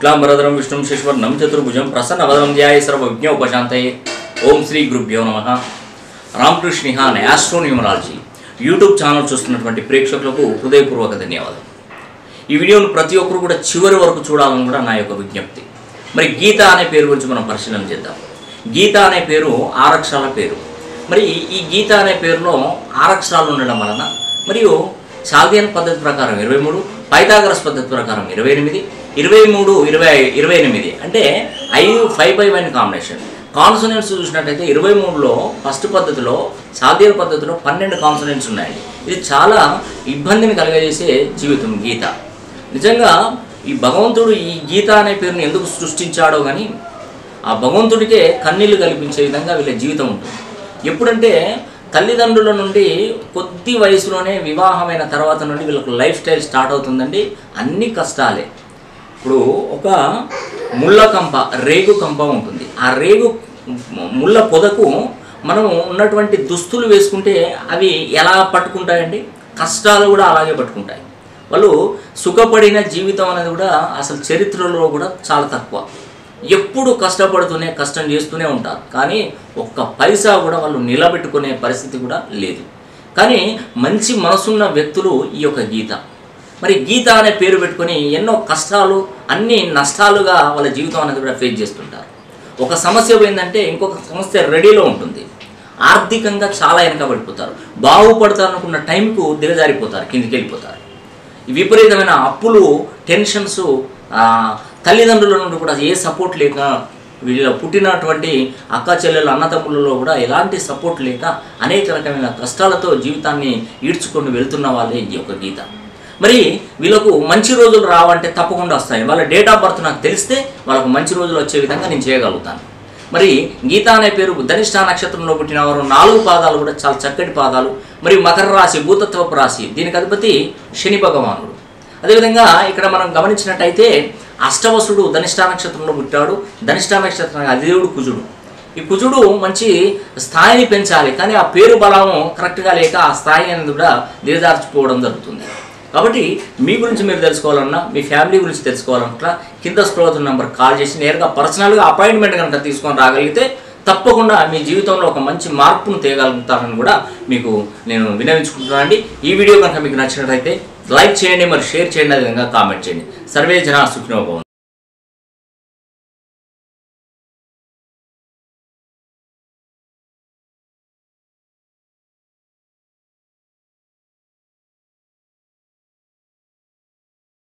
శుక్లాంబరధరం విష్ణుం శశివర్ణం చతుర్భుజం ప్రసన్నవదనం ధ్యాయ సర్వజ్ఞ ఉపశాంతయే ఓం శ్రీ గురుభ్యో నమ రామకృష్ణ నిహాన్ యాస్ట్రో న్యూమరాలజీ యూట్యూబ్ ఛానల్ చూస్తున్నటువంటి ప్రేక్షకులకు హృదయపూర్వక ధన్యవాదాలు ఈ వీడియోను ప్రతి ఒక్కరు కూడా చివరి వరకు చూడాలని కూడా నా యొక్క విజ్ఞప్తి మరి గీత అనే పేరు గురించి మనం పరిశీలన చేద్దాం గీత అనే పేరు ఆరక్షరాల పేరు మరి ఈ గీత అనే పేరులో ఆరక్షరాలు ఉండడం వలన మరియు చాల్దియన్ పద్ధతి ప్రకారం ఇరవై మూడు పైథాగరస్ పద్ధతి ప్రకారం ఇరవై ఎనిమిది ఇరవై మూడు ఇరవై ఇరవై ఎనిమిది అంటే ఐదు five by one combination consonants చూసినట్టయితే ఇరవై మూడులో ఫస్ట్ పద్ధతిలో చాల్దియన్ పద్ధతిలో పన్నెండు కాన్సనెంట్స్ ఉన్నాయండి ఇది చాలా ఇబ్బందిని కలుగజేసే జీవితం గీత నిజంగా ఈ భగవంతుడు ఈ గీత అనే పేరుని ఎందుకు సృష్టించాడో కానీ ఆ భగవంతుడికే కన్నీళ్లు కల్పించే విధంగా వీళ్ళ జీవితం ఉంటుంది ఎప్పుడంటే తల్లిదండ్రుల నుండి కొద్ది వయసులోనే వివాహమైన తర్వాత నుండి వీళ్ళకు లైఫ్ స్టైల్ స్టార్ట్ అవుతుందండి అన్ని కష్టాలే ఇప్పుడు ఒక ముళ్ళ కంప రేగు కంప ఉంటుంది ఆ రేగు ముళ్ళ పొదకు మనం ఉన్నటువంటి దుస్తులు వేసుకుంటే అవి ఎలా పట్టుకుంటాయండి కష్టాలు కూడా అలాగే పట్టుకుంటాయి వాళ్ళు సుఖపడిన జీవితం అనేది కూడా అసలు చరిత్రలో కూడా చాలా తక్కువ ఎప్పుడు కష్టపడుతూనే కష్టం చేస్తూనే ఉంటారు కానీ ఒక్క పైసా కూడా వాళ్ళు నిలబెట్టుకునే పరిస్థితి కూడా లేదు కానీ మంచి మనసున్న వ్యక్తులు ఈ యొక్క గీత మరి గీత అనే పేరు పెట్టుకొని ఎన్నో కష్టాలు అన్ని నష్టాలుగా వాళ్ళ జీవితం అనేది కూడా ఫేస్ చేస్తుంటారు ఒక సమస్య పోయిందంటే ఇంకొక సమస్య రెడీలో ఉంటుంది ఆర్థికంగా చాలా వెనకబడిపోతారు బాగుపడతారు అనుకున్న టైంకు దిగజారిపోతారు కిందికి వెళ్ళిపోతారు ఈ విపరీతమైన అప్పులు టెన్షన్స్ తల్లిదండ్రుల నుండి కూడా ఏ సపోర్ట్ లేక వీళ్ళ పుట్టినటువంటి అక్క చెల్లెలు అన్నతమ్ములలో కూడా ఎలాంటి సపోర్ట్ లేక అనేక రకమైన కష్టాలతో జీవితాన్ని ఈడ్చుకొని వెళ్తున్న వాళ్ళే ఈ యొక్క గీత మరి వీళ్ళకు మంచి రోజులు రావంటే తప్పకుండా వస్తాయి వాళ్ళ డేట్ ఆఫ్ బర్త్ నాకు తెలిస్తే వాళ్ళకు మంచి రోజులు వచ్చే విధంగా నేను చేయగలుగుతాను మరి గీత అనే పేరు ధనిష్ట నక్షత్రంలో పుట్టిన వారు నాలుగు పాదాలు కూడా చాలా చక్కటి పాదాలు మరియు మకర రాశి భూతత్వపు రాశి దీనికి అధిపతి శని భగవానుడు అదేవిధంగా ఇక్కడ మనం గమనించినట్టయితే అష్టవసుడు ధనిష్ట నక్షత్రంలో పుట్టాడు ధనిష్ట నక్షత్రం అధిదేవుడు కుజుడు ఈ కుజుడు మంచి స్థాయిని పెంచాలి కానీ ఆ పేరు బలము కరెక్ట్గా లేక ఆ స్థాయి అనేది కూడా దిగజార్చిపోవడం జరుగుతుంది కాబట్టి మీ గురించి మీరు తెలుసుకోవాలన్నా మీ ఫ్యామిలీ గురించి తెలుసుకోవాలన్నా కింద స్క్రోల్ నెంబర్ కాల్ చేసి నేరుగా పర్సనల్గా అపాయింట్మెంట్ కనుక తీసుకొని రాగలిగితే తప్పకుండా మీ జీవితంలో ఒక మంచి మార్పును తేయగలుగుతారని కూడా మీకు నేను వినవించుకుంటున్నానండి ఈ వీడియో కనుక మీకు నచ్చినట్లయితే లైక్ చేయండి మరి షేర్ చేయండి అదేవిధంగా కామెంట్ చేయండి సర్వే జన సుఖినోభవంతు